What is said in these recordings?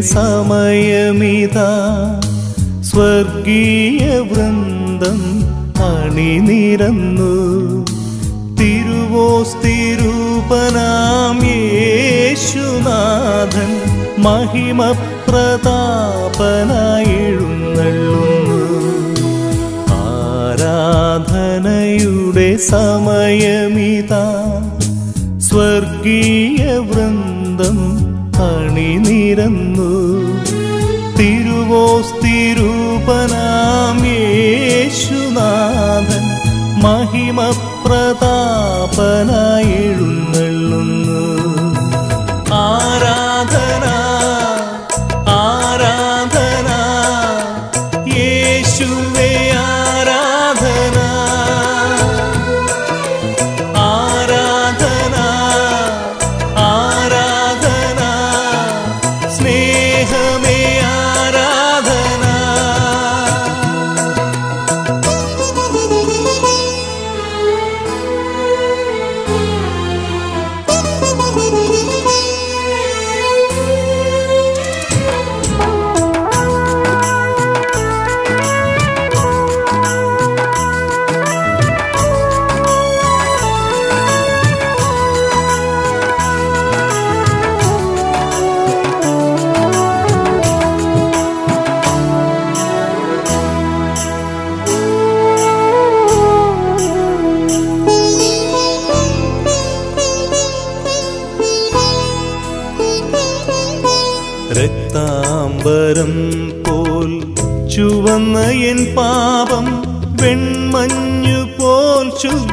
സമയമിതാ സ്വർഗീയ വൃന്ദം അണിനിരന്നു തിരുവോസ്തിരൂപനാം യേശുനാഥൻ മഹിമപ്രതാപനായി എഴുന്നള്ളുന്നു ആരാധനയുടെ സമയമിതാ സ്വർഗീയ വൃന്ദം അണിനിരന്നു തിരുവോസ്തിരൂപനാം യേശുനാഥൻ മഹിമപ്രതാപനായി എഴുന്നള്ളുന്നു ആരാധന ആരാധന യേശുവേ ആരാധന ആരാധന ആരാധന സ്നേഹമേ ആരാധന രക്താംബരം പോൽ ചുവന്ന എൻ പാപം വെൺമഞ്ഞു പോൽ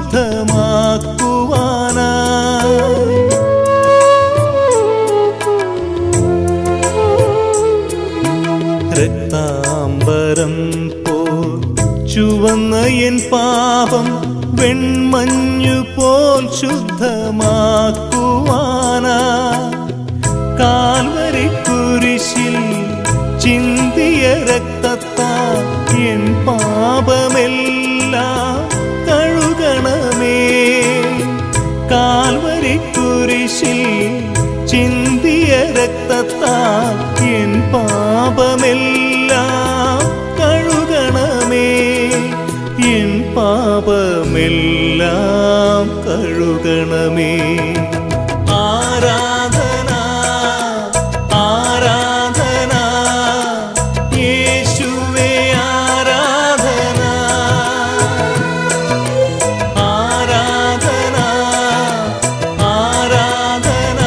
ശുദ്ധമാക്കുവാനായി രക്താംബരം പോൽ ചുവന്ന എൻ പാപം വെൺമഞ്ഞു പോൽ ശുദ്ധമാക്കുവാനായി കാൽവരി കുരിശിൽ ചിന്തിയ രക്തത്താൽ എൻ പാപമെല്ലാം കഴുകണമേ കാൽവരി കുരിശിൽ ചിന്തിയ രക്തത്താൽ എൻ പാപമെല്ലാം കഴുകണമേ എൻ പാപമെല്ലാം കഴുകണമേ ആരാധന ആരാധന യേശുവേ ആരാധന ആരാധന ആരാധന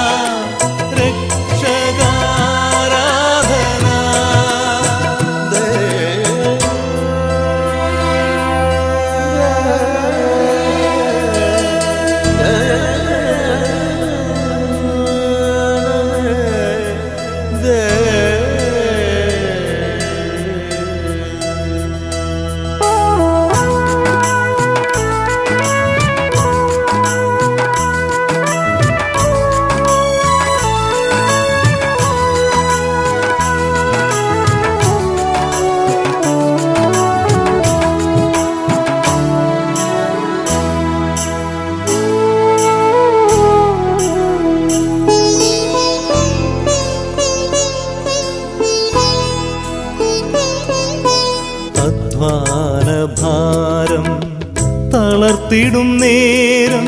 അധ്വാന ഭാരം തളർത്തിടും നേരം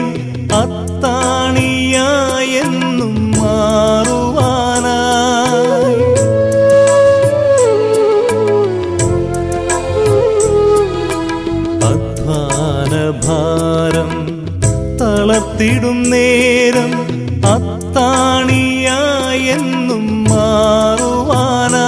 അത്താണിയായെന്നും മാറുവാനായി അധ്വാന ഭാരം തളർത്തിടും നേരം അത്താണിയായെന്നും മാറുവാനാ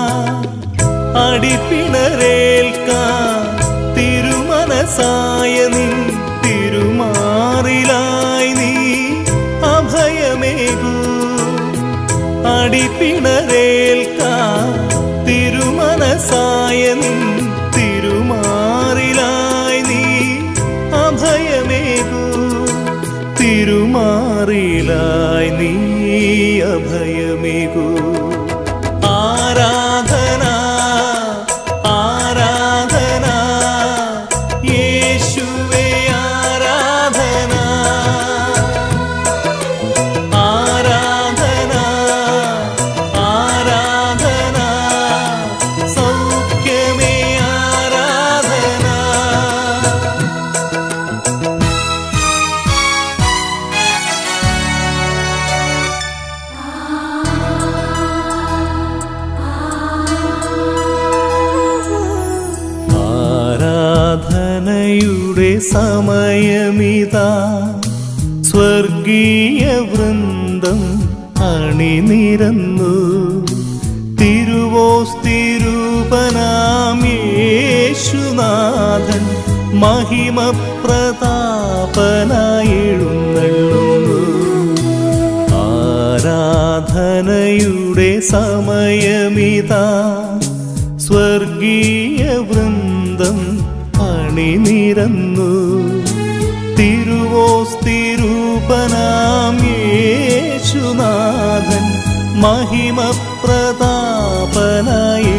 അടിപ്പിണരേൽക്കാൻ തിരുമനസായ നിൻ തിരുമാറിലായി നീ അഭയമേകൂ അടിപ്പിണരേൽക്കാൻ തിരുമനസായ നിൻ തിരുമാറിലായി നീ അഭയമേകൂ തിരുമാറിലായി നീ അഭയമേകൂ ആരാധന ആരാധന യേശുവേ ആരാധന ആരാധന ആരാധന ആരാധനയുടെ സമയമിതാ സ്വർഗീയ വൃന്ദം അണിനിരന്നു തിരുവോസ്തിരൂപനാമേശുനാഥൻ മഹിമപ്രതാപനായെഴുന്നള്ളുന്നു ആരാധനയുടെ സമയമിതാ സ്വർഗീയ വൃന്ദം അണിനിരന്നു തിരുവോസ്തിരൂപനാമേശുനാഥൻ മഹിമപ്രതാപനായി